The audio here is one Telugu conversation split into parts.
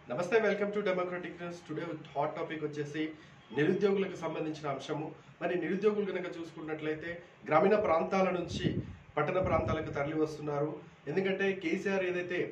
నమస్తే welcome to democratic news today hot topic వచ్చేసి నిరుద్యోగులకు సంబంధించిన అంశము మరి నిరుద్యోగులు కనుక చూసుకున్నట్లయితే గ్రామీణ ప్రాంతాల నుంచి పట్టణ ప్రాంతాలకు తరలి వస్తున్నారు ఎందుకంటే కేసీఆర్ ఏదైతే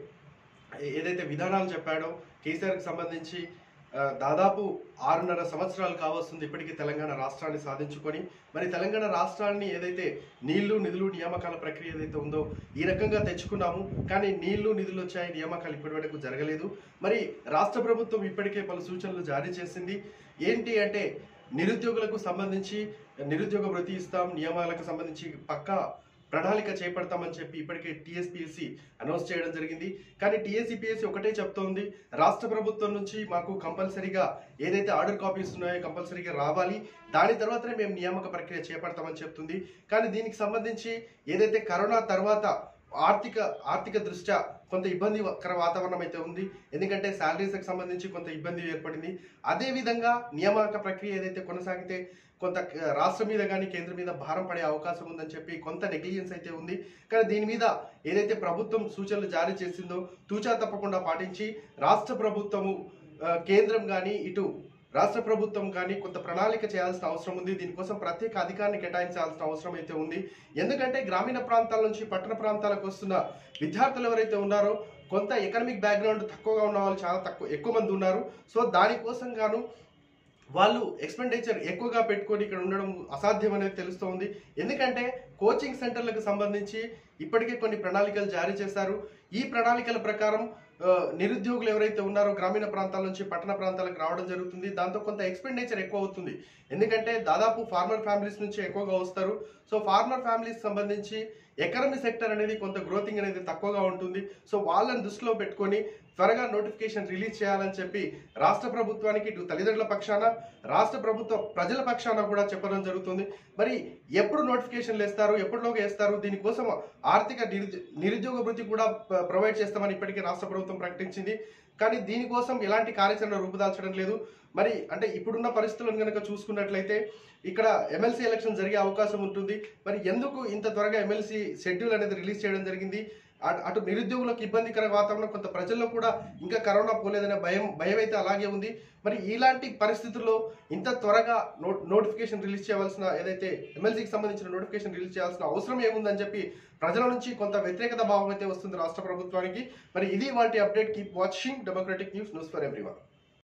ఏదైతే విధానాలు చెప్పాడో కేసీఆర్కి సంబంధించి ఆ, దాదాపు ఆరున్నర సంవత్సరాలు కావస్తుంది ఇప్పటికీ తెలంగాణ రాష్ట్రాన్ని సాధించుకొని మరి తెలంగాణ రాష్ట్రాన్ని ఏదైతే నీళ్లు నిధులు నియామకాల ప్రక్రియ ఏదైతే ఉందో ఈ రకంగా తెచ్చుకున్నాము కానీ నీళ్లు నిధులు వచ్చాయి నియామకాలు ఇప్పటి వరకు జరగలేదు మరి రాష్ట్ర ప్రభుత్వం ఇప్పటికే పలు సూచనలు జారీ చేసింది ఏంటి అంటే నిరుద్యోగులకు సంబంధించి నిరుద్యోగ వృత్తి ఇస్తాం నియమాలకు సంబంధించి పక్కా ప్రణాళిక చేపడతామని చెప్పి ఇప్పటికే టీఎస్పీఎస్సీ అనౌన్స్ చేయడం జరిగింది కానీ టీఎస్సీపీఎస్సీ ఒకటే చెప్తోంది రాష్ట్ర ప్రభుత్వం నుంచి మాకు కంపల్సరీగా ఏదైతే ఆర్డర్ కాపీస్ ఉన్నాయో కంపల్సరీగా రావాలి దాని తర్వాతనే మేము నియామక ప్రక్రియ చేపడతామని చెప్తుంది కానీ దీనికి సంబంధించి ఏదైతే కరోనా తర్వాత ఆర్థిక ఆర్థిక దృష్ట్యా కొంత ఇబ్బందికర వాతావరణం అయితే ఉంది ఎందుకంటే శాలరీస్కి సంబంధించి కొంత ఇబ్బంది ఏర్పడింది అదే విధంగా నియామక ప్రక్రియ ఏదైతే కొనసాగితే కొంత క- రాష్ట్రం మీద కానీ కేంద్రం మీద భారం పడే అవకాశం ఉందని చెప్పి కొంత నెగ్లిజెన్స్ అయితే ఉంది కానీ దీని మీద ఏదైతే ప్రభుత్వం సూచనలు జారీ చేసిందో తూచా తప్పకుండా పాటించి రాష్ట్ర ప్రభుత్వము ఆ, కేంద్రం కానీ ఇటు రాష్ట్ర ప్రభుత్వం కానీ కొంత ప్రణాళిక చేయాల్సిన అవసరం ఉంది దీనికోసం ప్రత్యేక అధికారాన్ని కేటాయించాల్సిన అవసరం అయితే ఉంది ఎందుకంటే గ్రామీణ ప్రాంతాల నుంచి పట్టణ ప్రాంతాలకు వస్తున్న విద్యార్థులు ఎవరైతే ఉన్నారో కొంత ఎకనామిక్ బ్యాక్గ్రౌండ్ తక్కువగా ఉన్న వాళ్ళు చాలా తక్కువ ఎక్కువ మంది ఉన్నారు సో దానికోసం గాను వాళ్ళు ఎక్స్పెండిచర్ ఎక్కువగా పెట్టుకొని ఇక్కడ ఉండడం అసాధ్యం అనేది తెలుస్తోంది ఎందుకంటే కోచింగ్ సెంటర్లకు సంబంధించి ఇప్పటికే కొన్ని ప్రణాళికలు జారీ చేశారు ఈ ప్రణాళికల ప్రకారం ఆ, నిరుద్యోగులు ఎవరైతే ఉన్నారో గ్రామీణ ప్రాంతాల నుంచి పట్టణ ప్రాంతాలకు రావడం జరుగుతుంది దాంతో కొంత ఎక్స్పెండిచర్ ఎక్కువ అవుతుంది ఎందుకంటే దాదాపు ఫార్మర్ ఫ్యామిలీస్ నుంచి ఎక్కువగా వస్తారు సో ఫార్మర్ ఫ్యామిలీస్ సంబంధించి ఎకనమీ సెక్టర్ అనేది కొంత గ్రోతింగ్ అనేది తక్కువగా ఉంటుంది సో వాళ్ళని దృష్టిలో పెట్టుకొని త్వరగా నోటిఫికేషన్ రిలీజ్ చేయాలని చెప్పి రాష్ట్ర ప్రభుత్వానికి ఇటు తల్లిదండ్రుల పక్షాన రాష్ట్ర ప్రభుత్వ ప్రజల పక్షాన కూడా చెప్పడం జరుగుతుంది మరి ఎప్పుడు నోటిఫికేషన్లు వేస్తారు ఎప్పటిలోగా వేస్తారు దీనికోసం ఆర్థిక నిరుద్యో- నిరుద్యోగ వృత్తి కూడా ప- ప్రొవైడ్ చేస్తామని ఇప్పటికే రాష్ట్ర ప్రభుత్వం ప్రకటించింది కానీ దీనికోసం ఎలాంటి కార్యాచరణ రూపుదాల్చడం లేదు మరి అంటే ఇప్పుడున్న పరిస్థితులను కనుక చూసుకున్నట్లయితే ఇక్కడ ఎమ్మెల్సీ ఎలక్షన్ జరిగే అవకాశం ఉంటుంది మరి ఎందుకు ఇంత త్వరగా ఎమ్మెల్సీ షెడ్యూల్ అనేది రిలీజ్ చేయడం జరిగింది అటు- అటు నిరుద్యోగులకు ఇబ్బందికర వాతావరణం కొంత ప్రజల్లో కూడా ఇంకా కరోనా పోలేదనే భయం భయం అయితే అలాగే ఉంది మరి ఇలాంటి పరిస్థితుల్లో ఇంత త్వరగా నో నోటిఫికేషన్ రిలీజ్ చేయవలసిన ఏదైతే ఎమ్మెల్సీకి సంబంధించిన నోటిఫికేషన్ రిలీజ్ చేయాల్సిన అవసరం ఏముందని చెప్పి ప్రజల నుంచి కొంత వ్యతిరేకత భావం అయితే వస్తుంది రాష్ట్ర ప్రభుత్వానికి మరి ఇది వాటి update keep watching democratic news news for everyone